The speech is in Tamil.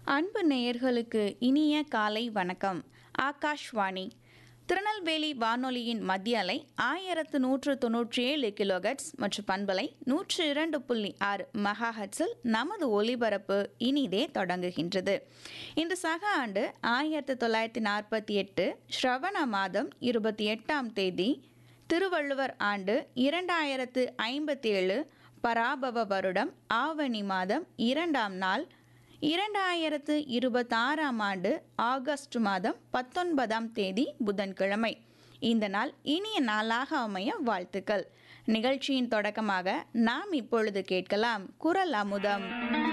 அன்பு நேயர்களுக்கு இனிய காலை வணக்கம் ஆகாஷ்வாணி திருநெல்வேலி வானொலியின் மத்திய அலை ஆயிரத்து நூற்று தொன்னூற்றி ஏழு கிலோகட்ஸ் மற்றும் பண்பலை நூற்று இரண்டு புள்ளி ஆறு மெகாஹட்ஸில் நமது ஒலிபரப்பு இனிதே தொடங்குகின்றது இந்த சக ஆண்டு ஆயிரத்தி தொள்ளாயிரத்தி நாற்பத்தி எட்டு ஸ்ரவண மாதம் இருபத்தி எட்டாம் தேதி திருவள்ளுவர் ஆண்டு இரண்டாயிரத்து ஐம்பத்தி ஏழு பராபவ வருடம் ஆவணி மாதம் இரண்டாம் நாள் இரண்டாயிரத்து இருபத்தாறாம் ஆண்டு ஆகஸ்ட் மாதம் பத்தொன்பதாம் தேதி புதன்கிழமை இந்த நாள் இனிய நாளாக அமைய வாழ்த்துக்கள் நிகழ்ச்சியின் தொடக்கமாக நாம் இப்பொழுது கேட்கலாம் குரல் அமுதம்